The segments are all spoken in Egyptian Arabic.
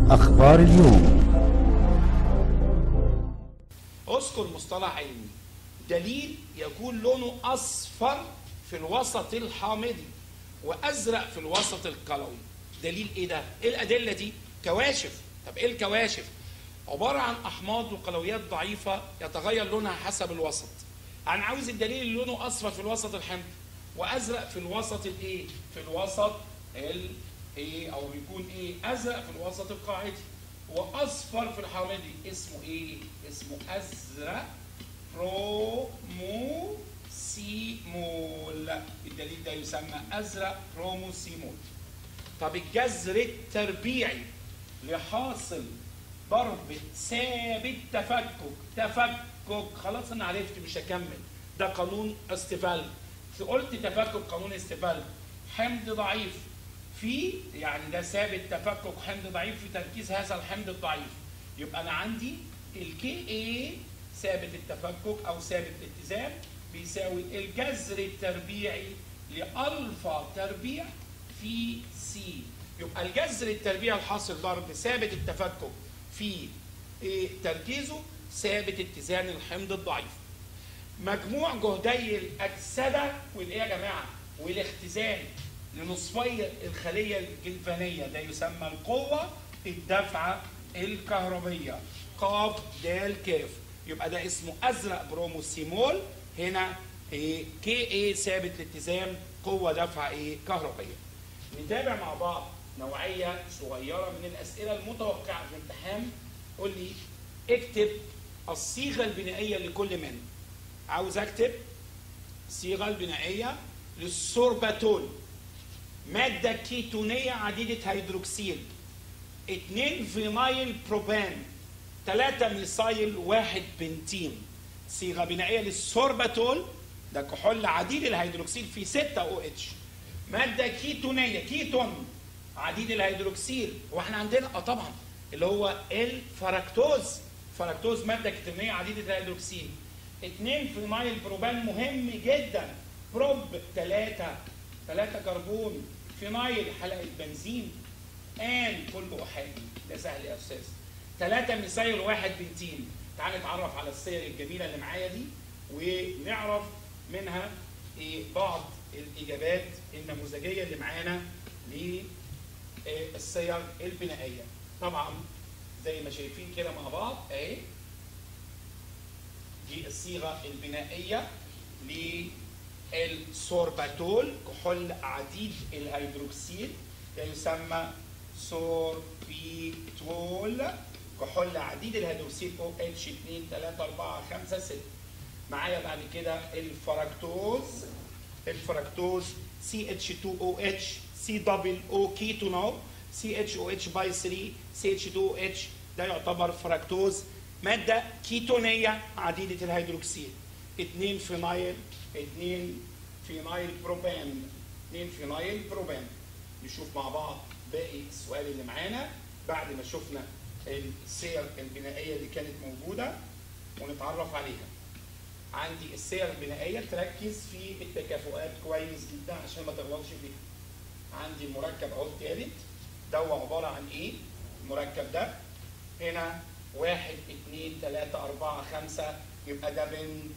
أخبار اليوم اذكر مصطلح علمي دليل يكون لونه اصفر في الوسط الحامضي وازرق في الوسط القلوي دليل ايه ده ايه الادله دي كواشف طب ايه الكواشف عباره عن احماض وقلويات ضعيفه يتغير لونها حسب الوسط انا عاوز الدليل اللي لونه اصفر في الوسط الحمضي وازرق في الوسط الايه في الوسط ال ايه او بيكون ايه ازرق في الوسط القاعدي واصفر في الحامضي اسمه ايه اسمه ازرق بروموسيمول الدليل ده يسمى ازرق بروموسيمول طب الجذر التربيعي لحاصل ضرب ثابت تفكك تفكك خلاص انا عرفت مش هكمل ده قانون استفال قلت تفكك قانون استفال حمض ضعيف في يعني ده ثابت تفكك حمض ضعيف في تركيز هذا الحمض الضعيف يبقى انا عندي الكي اي ثابت التفكك او ثابت الاتزان بيساوي الجذر التربيعي لالفا تربيع في سي يبقى الجذر التربيعي الحاصل ضرب ثابت التفكك في إيه تركيزه ثابت اتزان الحمض الضعيف مجموع جهدي الاكسده والايه يا جماعه والاختزان لنصفي الخليه الجلفانيه ده يسمى القوه الدافعه الكهربيه قاف د كاف يبقى ده اسمه ازرق بروموسيمول هنا إيه كي اي ثابت الاتزان قوه دافعه ايه كهربيه نتابع مع بعض نوعيه صغيره من الاسئله المتوقعه في الامتحان قول لي اكتب الصيغه البنائيه لكل من عاوز اكتب الصيغه البنائيه للسورباتول ماده كيتونيه عديده هيدروكسيل 2 فينايل بروبان 3 ميثايل 1 بنتين صيغه بنائيه للسورباتول ده كحول عديد الهيدروكسيل فيه 6 او اتش ماده كيتونيه كيتون عديد الهيدروكسيل واحنا عندنا اه طبعا اللي هو الفركتوز فركتوز ماده كيتونيه عديده الهيدروكسيل 2 فينايل بروبان مهم جدا بروب 3 3 كربون فينايل حلقه بنزين ان كله احادي ده سهل يا استاذ 3 ميثايل واحد بنتين تعال نتعرف على الصيغ الجميله اللي معايا دي ونعرف منها إيه بعض الاجابات النموذجيه اللي معانا للصيغ البنائيه طبعا زي ما شايفين كده مع بعض اهي دي الصيغه البنائيه للسورباتول كحول عديد الهيدروكسيل ده يسمى سوربيتول كحول عديد الهيدروكسيل او اتش 2 3 4 5 6 معايا بعد كده الفركتوز الفركتوز سي اتش 2 او اتش سي دبل او كيتونول سي اتش او اتش باي 3 سي اتش 2 او اتش ده يعتبر فركتوز ماده كيتونيه عديده الهيدروكسيل 2 فينايل 2 فينايل بروبان 2 فينايل بروبان نشوف مع بعض باقي السؤال اللي معانا بعد ما شفنا السير البنائيه اللي كانت موجوده ونتعرف عليها عندي السير البنائيه تركز في التكافؤات كويس جدا عشان ما تغلطش فيها عندي المركب اهو الثالث ده هو عباره عن ايه المركب ده هنا واحد اثنين ثلاثة أربعة خمسة يبقى ده بنت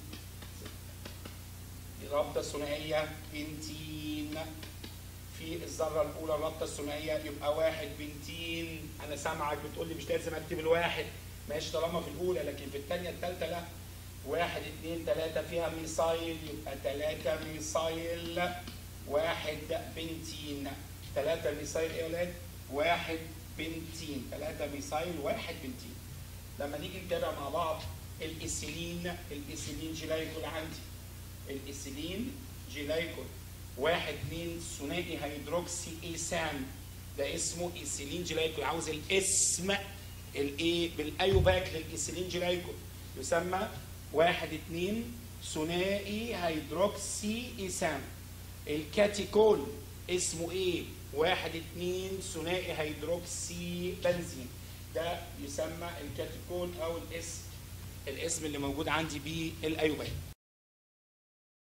رابطة ثنائية بنتين في الذرة الأولى الرابطة الثنائية يبقى واحد بنتين أنا سامعك بتقول لي مش لازم أكتب الواحد ماشي طالما في الأولى لكن في الثانية الثالثة لا واحد اثنين ثلاثة فيها ميثايل يبقى ثلاثة ميثايل واحد بنتين ثلاثة ميثايل إيه يا ولاد؟ واحد بنتين ثلاثة ميثايل واحد بنتين لما نيجي نتابع مع بعض الإيثيلين الإيثيلين جلايكول عندي الإيثيلين جلايكول واحد اثنين ثنائي هيدروكسي ايثان ده اسمه ايثيلين جلايكول عاوز الاسم الايه بالايوباك للايثيلين جلايكول يسمى واحد اثنين ثنائي هيدروكسي ايثان الكاتيكول اسمه ايه؟ واحد اثنين ثنائي هيدروكسي بنزين ده يسمى الكاتيكول او الاسم الاسم اللي موجود عندي بالايوباك